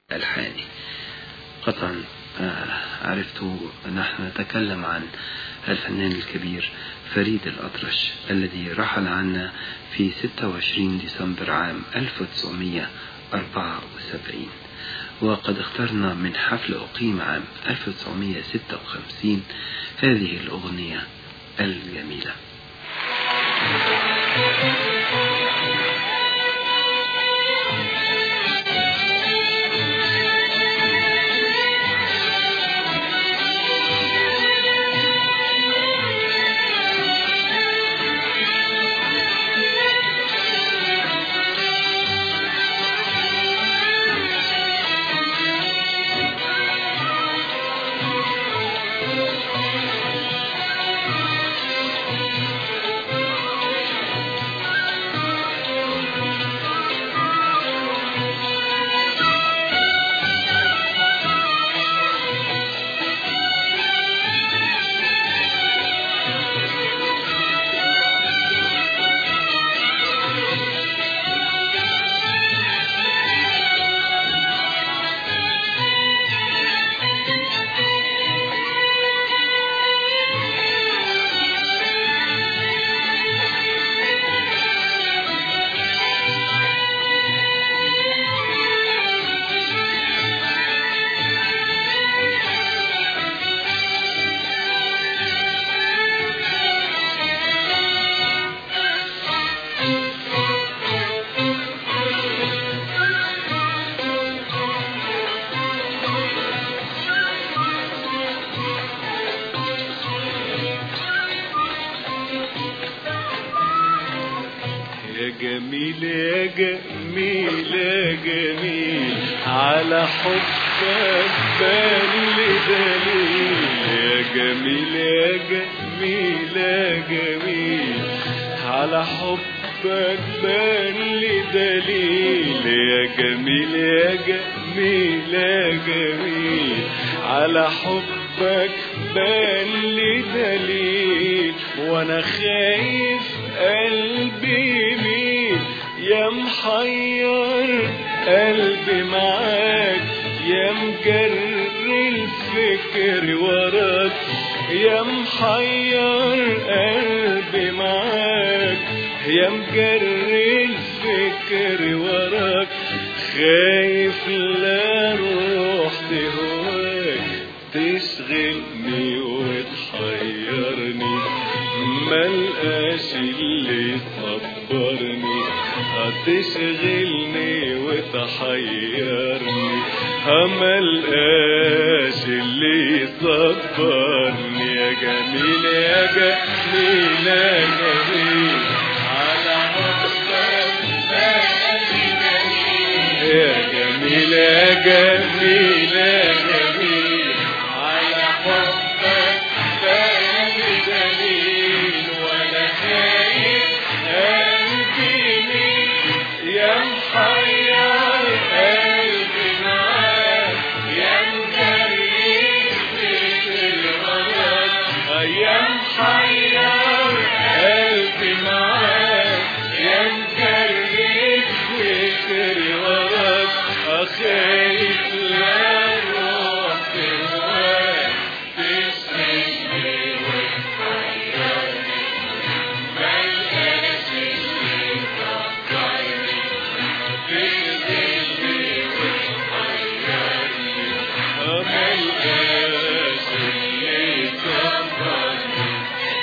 الحاني قطعا عرفت نحن نتكلم عن الفنان الكبير فريد الأطرش الذي رحل عنا في 26 ديسمبر عام 1974 وقد اخترنا من حفل أقيم عام 1956 هذه الأغنية الجميلة جميل يا جميل يا جميل على حبك بالي دليل يا جميل يا جميل يا جميل على حبك بالي دليل يا جميل يا جميل يا جميل على حبك بالي دليل وانا خايف قلبي يميل يا محير قلبي معاك يا مجري الفكر وراك يا محير قلبي معاك يا مجري الفكر وراك خايف لا روح تهواك تشغلني وتحيرني ملقاش اللي يصبرني هتشغلني وتحيرني ملقاش اللي يصبرني يا جميل يا جميل يا جميل على حبك يا جميل يا جميل يا جميل على حبك بالي دليل وانا خايف قلبي مين يا محير قلبي معاك يا مجري فكر وراك يا محير قلبي معاك يا مجري فكر وراك خايف لا روح تهواك تسلمني وتحيرني ملقاش اللي يفكرني تسلمني وتحيرني ملقاش اللي يصبرني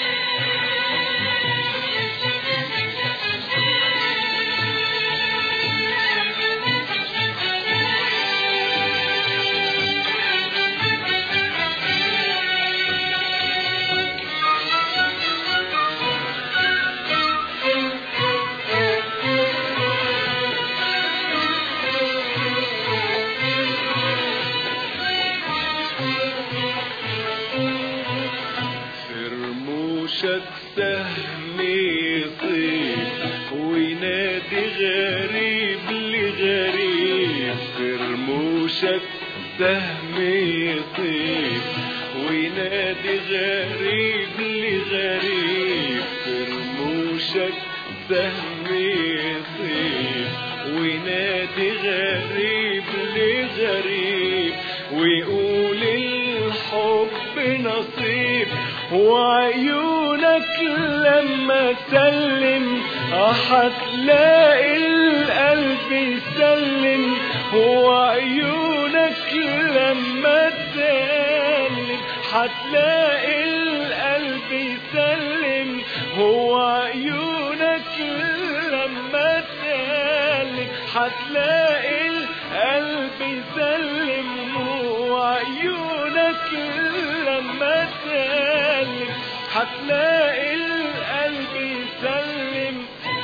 في رموشك سهم يطير وينادي غريب لغريب في رموشك سهم يطير وينادي غريب لغريب في رموشك سهم يطير وينادي غريب لغريب غريب ويقول الحب نصيب وعيونك لما تسلم هتلاقي القلب يسلم وعيونك لما تسلم هتلاقي القلب يسلم هو عيونك لما تسلم هتلاقي القلب يسلم وعيونك لما تسلم هتلاقي القلب يسلم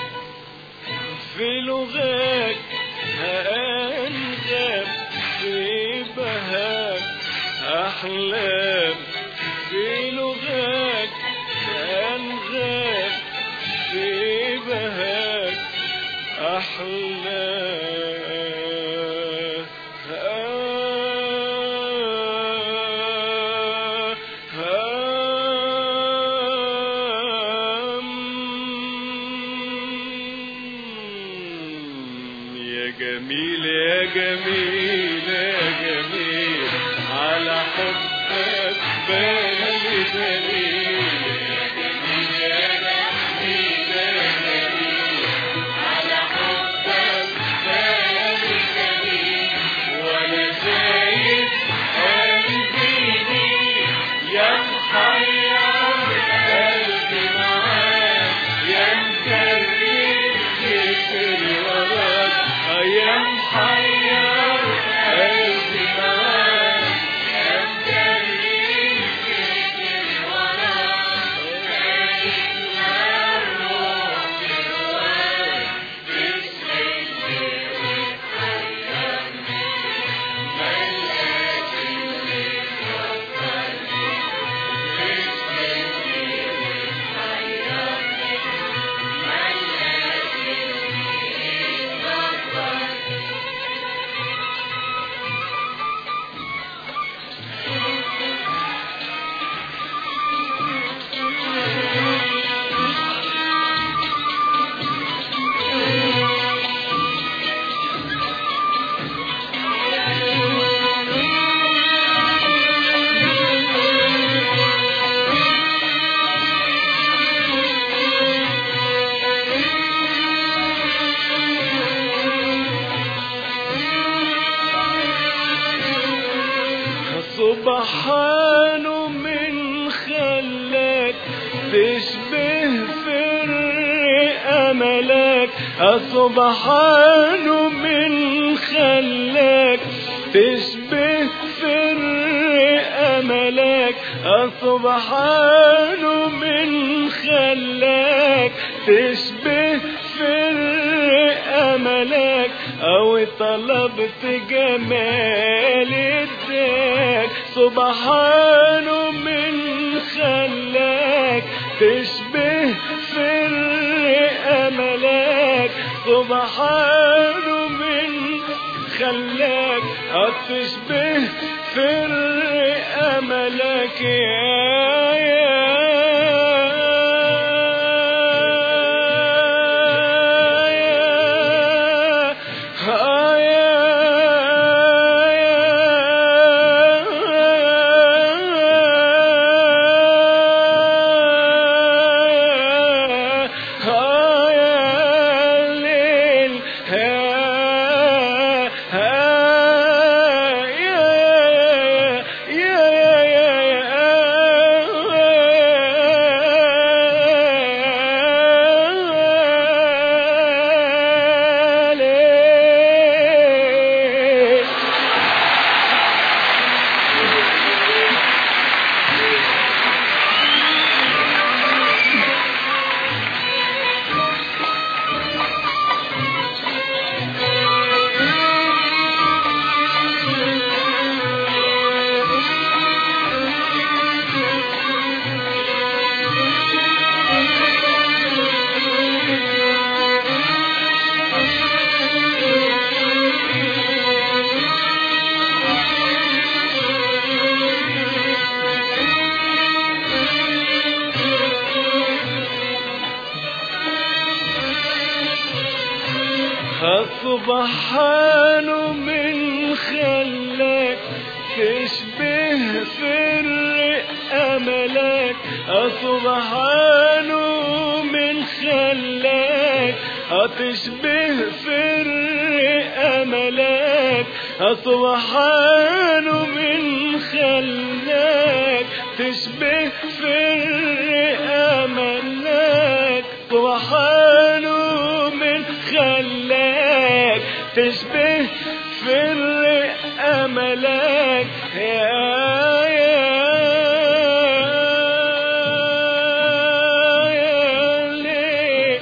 في لغاك هأنغام في بهاك أحلام في لغاك هأنغام في بهاك أحلام يا جميل يا جميل يا جميل على حبك بالي دليل يا جميل يا جميل يا جميل على حبك بالي دليل وانا شايف قلبي ليك يا محير قلبي معاك يا مكرر فكري وراك يا محير قلبي معاك يا مكرر فكري وراك سبحانه من خلاك تشبه في أملك سبحانه من خلاك تشبه في أملك سبحانه من خلاك تشبه في أملك أو طلبت جمال اداك سبحانه من خلاك تشبه في أملك سبحانه من خلاك تشبه في أملك يا سبحانه من خير أملك سبحانه من خلاك تشبه فر أملك سبحانه من خلاك تشبه فر أملك سبحانه من خلاك تشبه فر أملك يا يا ليه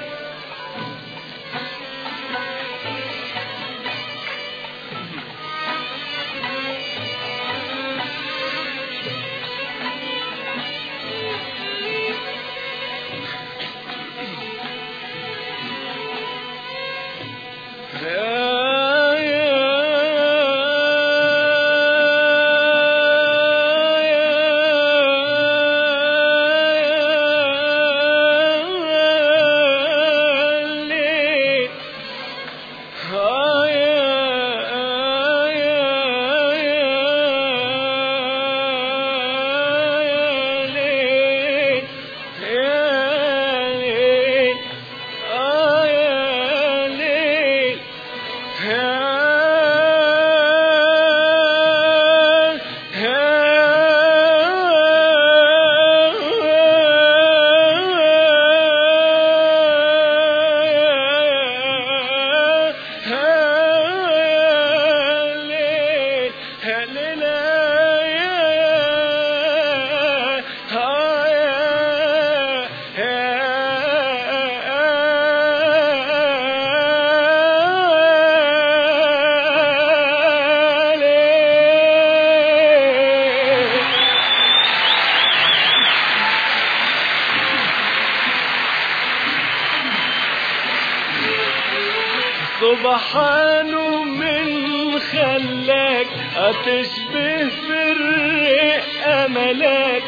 سبحانه من خلاك تشبه فر أملك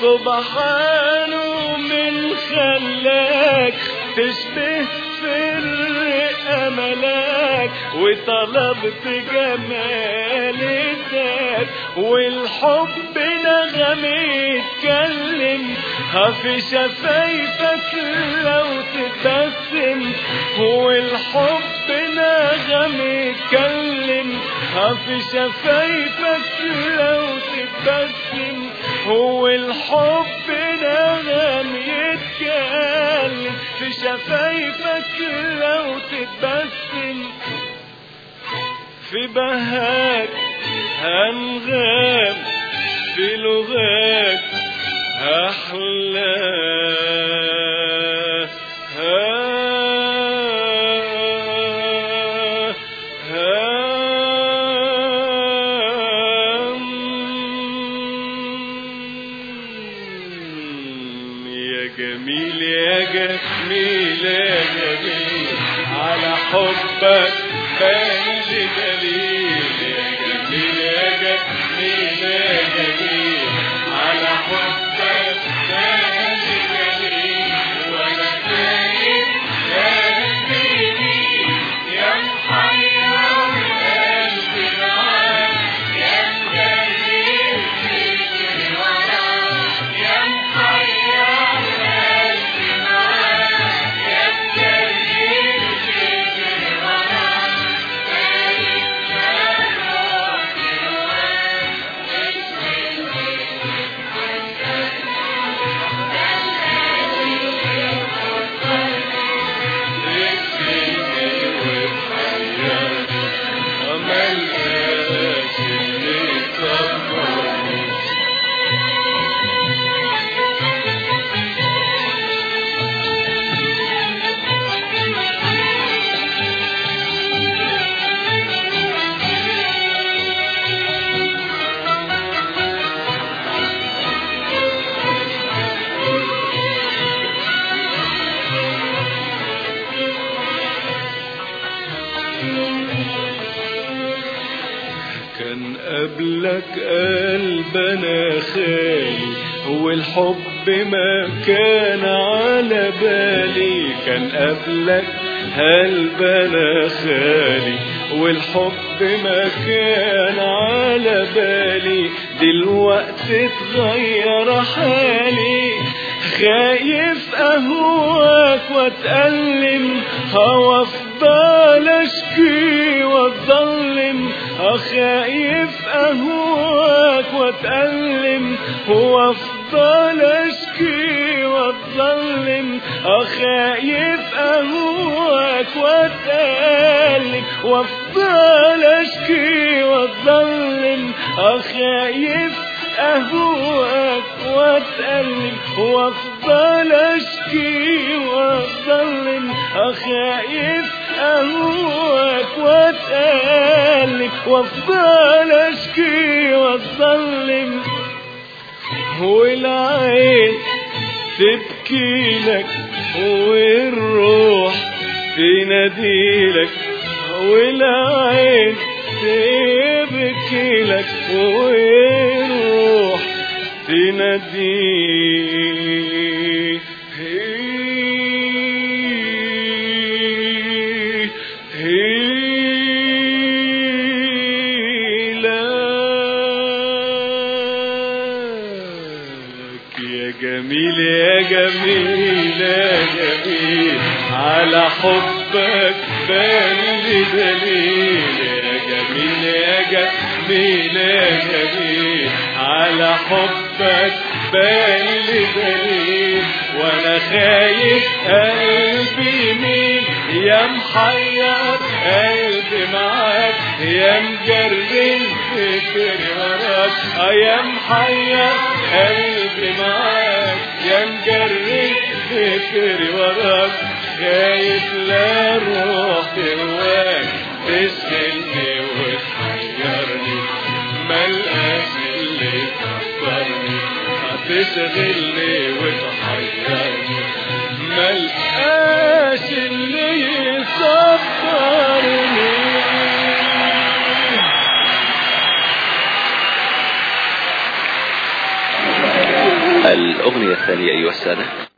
سبحانه من خلاك تشبه فر أملك وطلبت جمالتك والحب نغم يتكلم في شفايفك لو تبسم والحب نغم يتكلم في شفايفك لو تبسم هو الحب نغم يتكلم في شفايفك لو تبسم في بهاك أنغام في لغاك أحلى يا جميل يا جميل يا جميل على حبك بانش دليل يا جميل يا جميل يا جميل على حبك بانش دليل وانا خايف يا قلبي يا محير قلبي معاك يا مجرد فكري وراك يا محير قلبي معاك يا مجرد فكري وراك كان قبلك قلبنا خالي هو الحب ما كان على بالي كان قبلك قلبنا خالي والحب ما كان على بالي دلوقتي اتغير حالي خايف اهواك واتألم هوا افضل اشكي واتظلم خايف اهواك واتألم وافضل اشكي واتظلم خايف اهواك واتألم وافضل اشكي واتظلم خايف اهواك واتألم وافضل اشكي واتظلم خايف اهواك واتألم وافضل اشكي واتظلم والعين تبكي لك والروح تناديلك والعين تبكي لك والروح تنادي يا جميل يا جميل يا جميل على حبك بل دليل يا جميل يا جميل يا جميل على حبك بل دليل وانا خايف قلبي مين يا محير قلبي معاك يا مجرد فكري وراك اه يا محير قلبي معاك يا مجرد فكري وراك خايف لا روح هواك تشغلني وتحيرني ملقاش اللي يكبرني هتشغلني وتحيرني ملقاش اللي يصبرني الأغنية الثانية أيها السادة